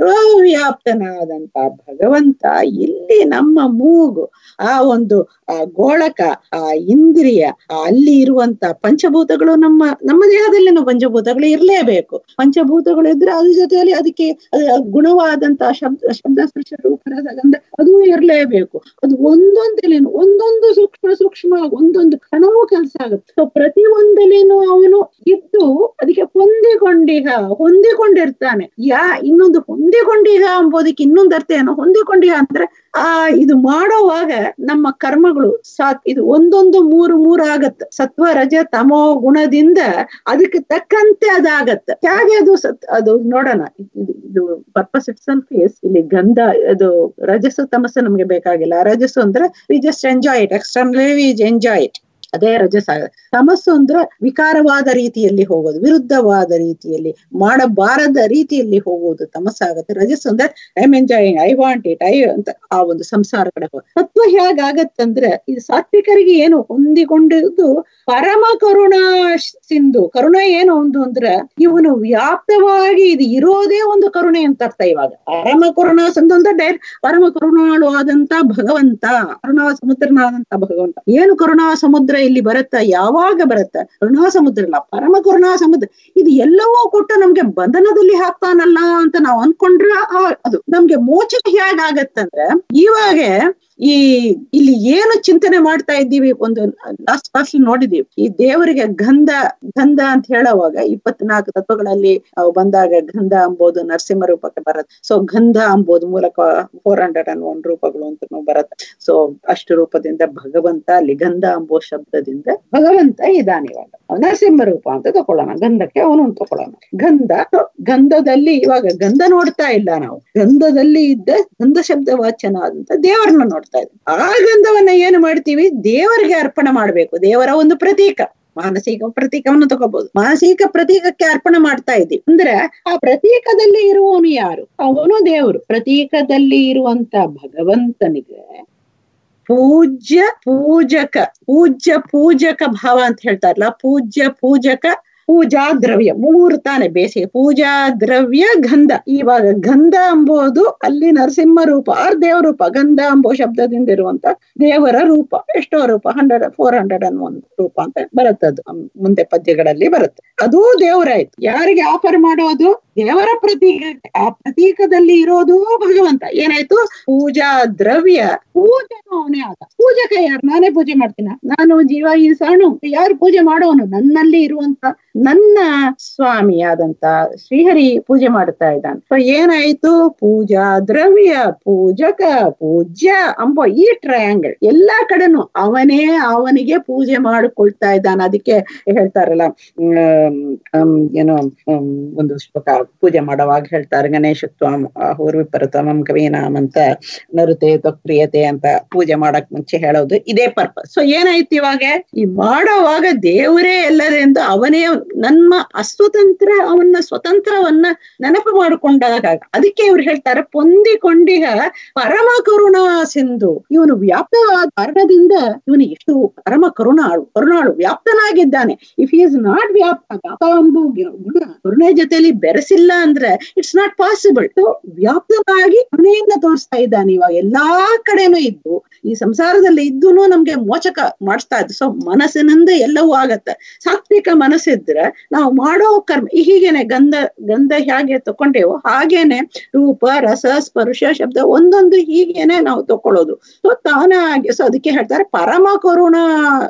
Speaker 1: ಸರ್ವವ್ಯಾಪ್ತನಾದಂತ ಭಗವಂತ ಇಲ್ಲಿ ನಮ್ಮ ಮೂಗು ಆ ಒಂದು ಆ ಗೋಳಕ ಆ ಇಂದ್ರಿಯ ಆ ಅಲ್ಲಿ ಇರುವಂತ ಪಂಚಭೂತಗಳು ನಮ್ಮ ನಮ್ಮ ದೇಹದಲ್ಲಿನ ಪಂಚಭೂತಗಳು ಇರ್ಲೇಬೇಕು ಪಂಚಭೂತಗಳು ಇದ್ರೆ ಅದ್ರ ಜೊತೆಯಲ್ಲಿ ಅದಕ್ಕೆ ಅದು ಗುಣವಾದಂತ ಶಬ್ದ ಶಬ್ದ ಸ್ಪರ್ಶ ರೂಪ ರಸ, ಗಂಧ ಅದು ಇರ್ಲೇಬೇಕು ಅದು ಒಂದೊಂದಲೇನು ಒಂದೊಂದು ಸೂಕ್ಷ್ಮ ಸೂಕ್ಷ್ಮ ಒಂದೊಂದು ಕಣವೂ ಕೆಲಸ ಆಗುತ್ತೆ ಸೊ ಪ್ರತಿ ಒಂದಲೇನು ಅವನು ಇದ್ದು ಅದಕ್ಕೆ ಹೊಂದಿಕೊಂಡಿಹ ಹೊಂದಿಕೊಂಡಿರ್ತಾನೆ ಯಾ ಇನ್ನೊಂದು ಹೊಂದಿಕೊಂಡಿಹ ಎಂಬುದಕ್ಕೆ ಇನ್ನೊಂದು ಅರ್ಥ ಏನು ಹೊಂದಿಕೊಂಡಿಹ ಅಂದ್ರೆ ಆ ಇದು ಮಾಡೋವಾಗ ನಮ್ಮ ಕರ್ಮಗಳು ಸಾತ್ ಇದು ಒಂದೊಂದು ಮೂರು ಮೂರು ಆಗತ್ತೆ ಸತ್ವ ರಜ ತಮೋ ಗುಣದಿಂದ ಅದಕ್ಕೆ ತಕ್ಕಂತೆ ಅದಾಗತ್ತೆ ಹೇಗೆ ಅದು ಸತ್ ಅದು ನೋಡೋಣ ಇದು ಇದು ಪರ್ಪಸ್ ಇಟ್ ಸೆಲ್ಫ್ ಇಲ್ಲಿ ಗಂಧ ಅದು ರಜಸ್ಸು ತಮಸ್ಸು ನಮ್ಗೆ ಬೇಕಾಗಿಲ್ಲ ರಜಸ್ಸು ಅಂದ್ರೆ we just enjoy it externally we enjoy it ಅದೇ ರಜಸ್ ಆಗ ತಮಸ್ಸು ಅಂದ್ರೆ ವಿಕಾರವಾದ ರೀತಿಯಲ್ಲಿ ಹೋಗೋದು ವಿರುದ್ಧವಾದ ರೀತಿಯಲ್ಲಿ ಮಾಡಬಾರದ ರೀತಿಯಲ್ಲಿ ಹೋಗೋದು ತಮಸ್ಸಾಗತ್ತೆ ರಜಸ್ ಅಂದ್ರೆ I am enjoying I want it I ಅಂತ ಆ ಒಂದು ಸಂಸಾರ ಕಡೆ ಹೋಗೋದು ತತ್ವ ಹೇಗಾಗತ್ತಂದ್ರೆ ಇದು ಸಾತ್ವಿಕರಿಗೆ ಏನು ಹೊಂದಿಕೊಂಡಿದ್ದು ಪರಮ ಕರುಣಾ ಸಿಂಧು ಕರುಣೆ ಏನು ಒಂದು ಅಂದ್ರೆ ಇವನು ವ್ಯಾಪ್ತವಾಗಿ ಇದು ಇರೋದೇ ಒಂದು ಕರುಣೆ ಅಂತ ಅರ್ಥ ಇವಾಗ ಪರಮ ಕರುಣಾ ಸಿಂಧು ಅಂದ್ರೆ ಡೈರೆಕ್ಟ್ ಪರಮ ಕರುಣಾಳು ಆದಂತ ಭಗವಂತ ಕರುಣಾ ಸಮುದ್ರನಾದಂತ ಭಗವಂತ ಏನು ಕರುಣಾ ಸಮುದ್ರ ಇಲ್ಲಿ ಬರುತ್ತ ಯಾವಾಗ ಬರುತ್ತ ಕರುಣಾ ಸಮುದ್ರ ಇಲ್ಲ ಪರಮ ಕರುಣಾ ಸಮುದ್ರ ಇದು ಎಲ್ಲವೂ ಕೊಟ್ಟು ನಮ್ಗೆ ಬಂಧನದಲ್ಲಿ ಹಾಕ್ತಾನಲ್ಲ ಅಂತ ನಾವು ಅನ್ಕೊಂಡ್ರೆ ಆ- ಅದು ನಮ್ಗೆ ಮೋಚಕ ಹೇಗಾಗತ್ತಂದ್ರೆ ಇವಾಗ ಈ ಇಲ್ಲಿ ಏನು ಚಿಂತನೆ ಮಾಡ್ತಾ ಇದ್ದೀವಿ ಒಂದು ಲಾಸ್ಟ್ ಕ್ಲಾಸ್ ನೋಡಿದೀವಿ ಈ ದೇವರಿಗೆ ಗಂಧ ಗಂಧ ಅಂತ ಹೇಳುವಾಗ ಇಪ್ಪತ್ನಾಲ್ಕು ತತ್ವಗಳಲ್ಲಿ ಅವು ಬಂದಾಗ ಗಂಧ ಅಂಬೋದು ನರಸಿಂಹ ರೂಪಕ್ಕೆ ಬರುತ್ತೆ ಸೊ ಗಂಧ ಅಂಬೋದು ಮೂಲಕ ಫೋರ್ ಹಂಡ್ರೆಡ್ ಅಂಡ್ ಒನ್ ರೂಪಗಳು ಅಂತ ಬರುತ್ತೆ ಸೊ ಅಷ್ಟು ರೂಪದಿಂದ ಭಗವಂತ ಅಲ್ಲಿ ಗಂಧ ಅಂಬೋ ಶಬ್ದದಿಂದ ಭಗವಂತ ಇದಾನೆ ಇವಾಗ ಅವ್ನು ನರಸಿಂಹ ರೂಪ ಅಂತ ತಕೊಳ್ಳೋಣ ಗಂಧಕ್ಕೆ ಅವನು ತಕೊಳ್ಳೋಣ ಗಂಧ ಗಂಧದಲ್ಲಿ ಇವಾಗ ಗಂಧ ನೋಡ್ತಾ ಇಲ್ಲ ನಾವು ಗಂಧದಲ್ಲಿ ಇದ್ದ ಗಂಧ ಶಬ್ದ ವಾಚನ ಆದಂತ ದೇವರನ್ನ ನೋಡ್ತಾ ಇದ್ದೀವಿ ಆ ಗಂಧವನ್ನ ಏನು ಮಾಡ್ತೀವಿ ದೇವರಿಗೆ ಅರ್ಪಣೆ ಮಾಡ್ಬೇಕು ದೇವರ ಒಂದು ಪ್ರತೀಕ ಮಾನಸಿಕ ಪ್ರತೀಕವನ್ನು ತಗೋಬಹುದು ಮಾನಸಿಕ ಪ್ರತೀಕಕ್ಕೆ ಅರ್ಪಣೆ ಮಾಡ್ತಾ ಇದ್ದೀವಿ ಅಂದ್ರೆ ಆ ಪ್ರತೀಕದಲ್ಲಿ ಇರುವವನು ಯಾರು ಅವನು ದೇವರು ಪ್ರತೀಕದಲ್ಲಿ ಇರುವಂತ ಭಗವಂತನಿಗೆ ಪೂಜ್ಯ ಪೂಜಕ ಪೂಜ್ಯ ಪೂಜಕ ಭಾವ ಅಂತ ಹೇಳ್ತಾರಲ್ಲ ಪೂಜ್ಯ ಪೂಜಕ ಪೂಜಾ ದ್ರವ್ಯ ಮೂರು ತಾನೆ ಬೇಸಿಗೆ ಪೂಜಾ ದ್ರವ್ಯ ಗಂಧ ಇವಾಗ ಗಂಧ ಎಂಬುದು ಅಲ್ಲಿ ನರಸಿಂಹ ರೂಪ ಆರ್ ದೇವ ರೂಪ ಗಂಧ ಎಂಬೋ ಶಬ್ದದಿಂದ ಇರುವಂತ ದೇವರ ರೂಪ ಎಷ್ಟೋ ರೂಪ hundred four hundred and one ರೂಪ ಅಂತ ಬರುತ್ತದು ಮುಂದೆ ಪದ್ಯಗಳಲ್ಲಿ ಬರುತ್ತೆ ಅದು ದೇವರಾಯ್ತು ಯಾರಿಗೆ ಆಫರ್ ಮಾಡೋದು ದೇವರ ಪ್ರತೀಕ ಆ ಪ್ರತೀಕದಲ್ಲಿ ಇರೋದು ಭಗವಂತ ಏನಾಯ್ತು ಪೂಜಾ ದ್ರವ್ಯ ಪೂಜೆನೂ ಅವನೇ ಆದ ಪೂಜಕ ಯಾರು ನಾನೇ ಪೂಜೆ ಮಾಡ್ತೀನ ನಾನು ಜೀವ ಈ ಸಾಣು ಯಾರು ಪೂಜೆ ಮಾಡೋನು ನನ್ನಲ್ಲಿ ಇರುವಂತ ನನ್ನ ಸ್ವಾಮಿಯಾದಂತ ಶ್ರೀಹರಿ ಪೂಜೆ ಮಾಡ್ತಾ ಇದ್ದಾನೆ ಸೊ ಏನಾಯ್ತು ಪೂಜಾ ದ್ರವ್ಯ ಪೂಜಕ ಪೂಜ್ಯ ಅಂಬೋ ಈ ಟ್ರಯಾಂಗಲ್ ಎಲ್ಲಾ ಕಡೆನೂ ಅವನೇ ಅವನಿಗೆ ಪೂಜೆ ಮಾಡಿಕೊಳ್ತಾ ಇದ್ದಾನೆ ಅದಕ್ಕೆ ಹೇಳ್ತಾರಲ್ಲ ಹ್ಮ್, ಹ್ಮ್, ಏನೋ ಹ್ಮ್, ಒಂದು ಶ್ಲೋಕ ಪೂಜೆ ಮಾಡುವಾಗ ಹೇಳ್ತಾರೆ ಗಣೇಶತ್ವಂ ಹೂರ್ವಿಪರತಮಂ ಕವೀನಾಮ್ ಅಂತ ನರುತೆ ತ್ವಕ್ರಿಯತೆ ಅಂತ ಪೂಜೆ ಮಾಡಕ್ ಮುಂಚೆ ಹೇಳೋದು ಇದೇ ಪರ್ಪಸ್ ಸೊ ಏನಾಯ್ತು ಇವಾಗ ಈ ಮಾಡೋವಾಗ ದೇವರೇ ಎಲ್ಲರಿಂದ ಅವನೇ ನಮ್ಮ ಅಸ್ವತಂತ್ರ ಅವನ ಸ್ವತಂತ್ರವನ್ನ ನೆನಪು ಮಾಡಿಕೊಂಡಾಗ ಅದಕ್ಕೆ ಇವ್ರು ಹೇಳ್ತಾರೆ ಪೊಂದಿಕೊಂಡಿಹ ಪರಮ ಕರುಣಾ ಸಿಂಧು ಇವನು ವ್ಯಾಪ್ತವಾದ ಕಾರಣದಿಂದ ಇವನು ಎಷ್ಟು ಪರಮ ಕರುಣಾಳು ಕರುಣಾಳು ವ್ಯಾಪ್ತನಾಗಿದ್ದಾನೆ ಇಫ್ ಈಸ್ ನಾಟ್ ವ್ಯಾಪ್ತ ವ್ಯಾಪಾಂಬು ಗುಣ ಕರುಣೆ ಜೊತೆಲಿ ಬೆರೆಸಿಲ್ಲ ಅಂದ್ರೆ ಇಟ್ಸ್ ನಾಟ್ ಪಾಸಿಬಲ್ ವ್ಯಾಪ್ತವಾಗಿ ಕರುಣೆಯನ್ನ ತೋರಿಸ್ತಾ ಇದ್ದಾನೆ ಇವಾಗ ಎಲ್ಲಾ ಕಡೆನೂ ಇದ್ದು ಈ ಸಂಸಾರದಲ್ಲಿ ಇದ್ದೂನು ನಮ್ಗೆ ಮೋಚಕ ಮಾಡಿಸ್ತಾ ಇದ್ದು ಸೊ ಮನಸ್ಸಿನಿಂದ ಎಲ್ಲವೂ ಆಗತ್ತೆ ಸಾತ್ವಿಕ ಮನಸ್ಸಿದ್ರೆ ನಾವು ಮಾಡೋ ಕರ್ಮ ಈ ಹೀಗೇನೆ ಗಂಧ ಗಂಧ ಹೇಗೆ ತಕೊಂಡೇವೋ ಹಾಗೇನೆ ರೂಪ ರಸ ಸ್ಪರ್ಶ ಶಬ್ದ ಒಂದೊಂದು ಹೀಗೇನೆ ನಾವು ತಕೊಳ್ಳೋದು ಸೊ ತಾನಾಗಿ ಸೊ ಅದಕ್ಕೆ ಹೇಳ್ತಾರೆ ಪರಮ ಕರುಣಾ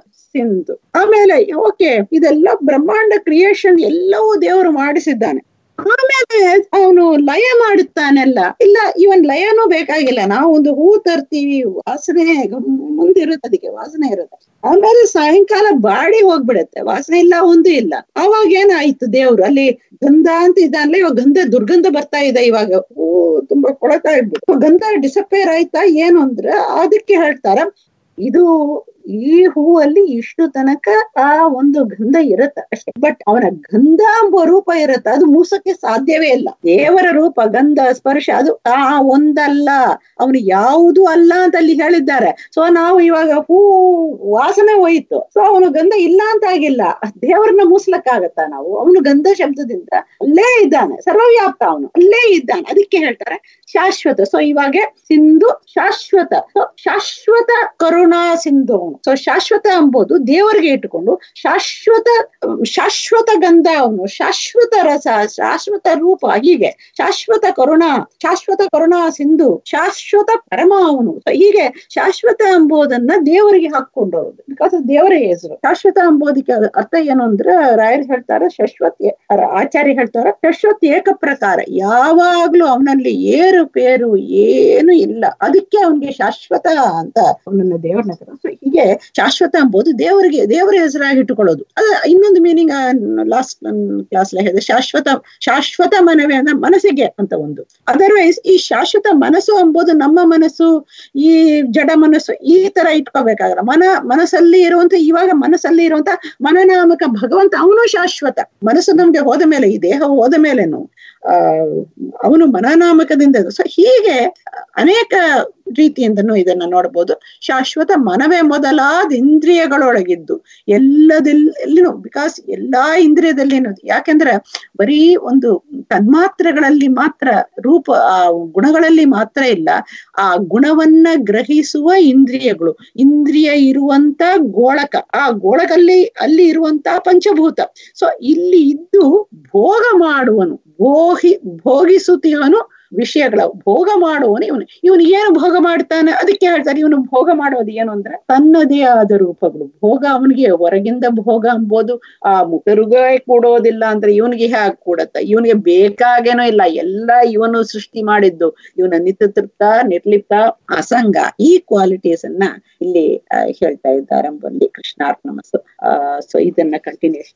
Speaker 1: ಸಿಂಧು ಆಮೇಲೆ ಓಕೆ ಇದೆಲ್ಲ ಬ್ರಹ್ಮಾಂಡ ಕ್ರಿಯೇಷನ್ ಎಲ್ಲವೂ ದೇವರು ಮಾಡಿಸಿದ್ದಾನೆ ಆಮೇಲೆ ಅವನು ಲಯ ಮಾಡುತ್ತಾನೆಲ್ಲ ಇಲ್ಲ ಇವನ್ ಲಯನೂ ಬೇಕಾಗಿಲ್ಲ ನಾವು ಒಂದು ಹೂ ತರ್ತೀವಿ ವಾಸನೆ ಮುಂದಿರುತ್ತೆ ಅದಕ್ಕೆ ವಾಸನೆ ಇರುತ್ತೆ ಆಮೇಲೆ ಸಾಯಂಕಾಲ ಬಾಡಿ ಹೋಗ್ಬಿಡುತ್ತೆ ವಾಸನೆ ಇಲ್ಲ ಒಂದು ಇಲ್ಲ ಅವಾಗ ಏನಾಯ್ತು ದೇವ್ರು ಅಲ್ಲಿ ಗಂಧ ಅಂತ ಇದ್ದಾನಲ್ಲ ಇವಾಗ ಗಂಧ ದುರ್ಗಂಧ ಬರ್ತಾ ಇದೆ ಇವಾಗ ಹೂ ತುಂಬಾ ಕೊಳತಾ ಇದ್ಬಿಟ್ಟು ಗಂಧ ಡಿಸಪೇರ್ ಆಯ್ತಾ ಏನು ಅಂದ್ರೆ ಅದಕ್ಕೆ ಹೇಳ್ತಾರ ಇದು ಈ ಹೂವಲ್ಲಿ ಇಷ್ಟು ತನಕ ಆ ಒಂದು ಗಂಧ ಇರತ್ತ ಅಷ್ಟೇ ಬಟ್ ಅವನ ಗಂಧ ಎಂಬ ರೂಪ ಇರತ್ತ ಅದು ಮೂಸಕ್ಕೆ ಸಾಧ್ಯವೇ ಇಲ್ಲ ದೇವರ ರೂಪ ಗಂಧ ಸ್ಪರ್ಶ ಅದು ಆ ಒಂದಲ್ಲ ಅವನು ಯಾವುದು ಅಲ್ಲ ಅಂತ ಅಲ್ಲಿ ಹೇಳಿದ್ದಾರೆ ಸೊ ನಾವು ಇವಾಗ ಹೂ ವಾಸನೆ ಹೋಯಿತು ಸೊ ಅವನು ಗಂಧ ಇಲ್ಲ ಅಂತ ಆಗಿಲ್ಲ ದೇವರನ್ನ ಮೂಸ್ಲಕ್ಕಾಗತ್ತ ನಾವು ಅವನು ಗಂಧ ಶಬ್ದದಿಂದ ಅಲ್ಲೇ ಇದ್ದಾನೆ ಸರ್ವವ್ಯಾಪ್ತ ಅವನು ಅಲ್ಲೇ ಇದ್ದಾನೆ ಅದಕ್ಕೆ ಹೇಳ್ತಾರೆ ಶಾಶ್ವತ ಸೊ ಇವಾಗ ಸಿಂಧು ಶಾಶ್ವತ ಸೊ ಶಾಶ್ವತ ಕರುಣಾ ಸಿಂಧು ಅವನು ಸೊ ಶಾಶ್ವತ ಎಂಬುದು ದೇವರಿಗೆ ಇಟ್ಟುಕೊಂಡು ಶಾಶ್ವತ ಶಾಶ್ವತ ಗಂಧ ಅವನು ಶಾಶ್ವತ ರಸ ಶಾಶ್ವತ ರೂಪ ಹೀಗೆ ಶಾಶ್ವತ ಕರುಣಾ ಶಾಶ್ವತ ಕರುಣಾ ಸಿಂಧು ಶಾಶ್ವತ ಪರಮ ಅವನು So ಹೀಗೆ ಶಾಶ್ವತ ಎಂಬುದನ್ನ ದೇವರಿಗೆ ಹಾಕೊಂಡವರು ಬಿಕಾಸ್ ದೇವರ ಹೆಸರು ಶಾಶ್ವತ ಎಂಬುದಕ್ಕೆ ಅದ್ ಅರ್ಥ ಏನು ಅಂದ್ರೆ ರಾಯರ್ ಹೇಳ್ತಾರೆ ಶಾಶ್ವತ ಆಚಾರ್ಯ ಹೇಳ್ತಾರೆ ಶಾಶ್ವತ ಏಕ ಪ್ರಕಾರ ಯಾವಾಗ್ಲೂ ಅವನಲ್ಲಿ ಏರು ಪೇರು ಏನು ಇಲ್ಲ ಅದಕ್ಕೆ ಅವನಿಗೆ ಶಾಶ್ವತ ಅಂತ ಅವನನ್ನ ದೇವರನ್ನ ಸೊ ಹೀಗೆ ಶಾಶ್ವತ ಎಂಬುದು ದೇವರಿಗೆ ದೇವರ ಹೆಸರಾಗಿ ಇಟ್ಟುಕೊಳ್ಳೋದು ಅದು ಇನ್ನೊಂದು ಮೀನಿಂಗ್ ಲಾಸ್ಟ್ ಕ್ಲಾಸ್ ಹೇಳಿದೆ ಶಾಶ್ವತ ಶಾಶ್ವತ ಮನವೇ ಅಂದ್ರೆ ಮನಸ್ಸಿಗೆ ಅಂತ ಒಂದು ಅದರ್ವೈಸ್ ಈ ಶಾಶ್ವತ ಮನಸ್ಸು ಎಂಬುದು ನಮ್ಮ ಮನಸ್ಸು ಈ ಜಡ ಮನಸ್ಸು ಈ ತರ ಇಟ್ಕೋಬೇಕಾಗಲ್ಲ ಮನ ಮನಸ್ಸಲ್ಲಿ ಇರುವಂತ ಇವಾಗ ಮನಸ್ಸಲ್ಲಿ ಇರುವಂತ ಮನನಾಮಕ ಭಗವಂತ ಅವನು ಶಾಶ್ವತ ಮನಸ್ಸು ನಮ್ಗೆ ಹೋದ ಮೇಲೆ ಈ ದೇಹ ಹೋದ ಮೇಲೇನು ಆ ಅವನು ಮನನಾಮಕದಿಂದ ಸೊ ಹೀಗೆ ಅನೇಕ ರೀತಿಯಿಂದನೂ ಇದನ್ನ ನೋಡ್ಬೋದು ಶಾಶ್ವತ ಮನವೇ ಮೊದಲಾದ ಇಂದ್ರಿಯಗಳೊಳಗಿದ್ದು ಎಲ್ಲದೆಲ್ಲಿನೂ ಬಿಕಾಸ್ ಎಲ್ಲಾ ಇಂದ್ರಿಯದಲ್ಲಿನೂ ಯಾಕೆಂದ್ರೆ ಬರೀ ಒಂದು ತನ್ಮಾತ್ರಗಳಲ್ಲಿ ಮಾತ್ರ ರೂಪ ಆ ಗುಣಗಳಲ್ಲಿ ಮಾತ್ರ ಇಲ್ಲ ಆ ಗುಣವನ್ನ ಗ್ರಹಿಸುವ ಇಂದ್ರಿಯಗಳು ಇಂದ್ರಿಯ ಇರುವಂತ ಗೋಳಕ ಆ ಗೋಳಕಲ್ಲಿ ಅಲ್ಲಿ ಇರುವಂತ ಪಂಚಭೂತ ಸೊ ಇಲ್ಲಿ ಇದ್ದು ಭೋಗ ಮಾಡುವನು ಭೋಗಿ ಭೋಗಿಸುತ್ತಿಯವನು ವಿಷಯಗಳ ಭೋಗ ಮಾಡುವನು ಇವನು ಇವನು ಏನು ಭೋಗ ಮಾಡ್ತಾನೆ ಅದಕ್ಕೆ ಹೇಳ್ತಾರೆ ಇವನು ಭೋಗ ಮಾಡೋದು ಏನು ಅಂದ್ರೆ ತನ್ನದೇ ಆದ ರೂಪಗಳು ಭೋಗ ಅವನಿಗೆ ಹೊರಗಿಂದ ಭೋಗ ಅಂಬೋದು ಆ ಮುಖರುಗೆ ಕೂಡೋದಿಲ್ಲ ಅಂದ್ರೆ ಇವನಿಗೆ ಹೇಗೆ ಕೂಡತ್ತ ಇವನಿಗೆ ಬೇಕಾಗೇನೋ ಇಲ್ಲ ಎಲ್ಲ ಇವನು ಸೃಷ್ಟಿ ಮಾಡಿದ್ದು ಇವನ ನಿತ್ಯತೃಪ್ತ ನಿರ್ಲಿಪ್ತ ಅಸಂಗ ಈ ಕ್ವಾಲಿಟೀಸ್ ಅನ್ನ ಇಲ್ಲಿ ಹೇಳ್ತಾ ಇದ್ದಾರೆ ಎಂಬಲ್ಲಿ ಕೃಷ್ಣಾರ್ಪಣ ಸೊ ಇದನ್ನ ಕಂಟಿನ್ಯೂಷನ್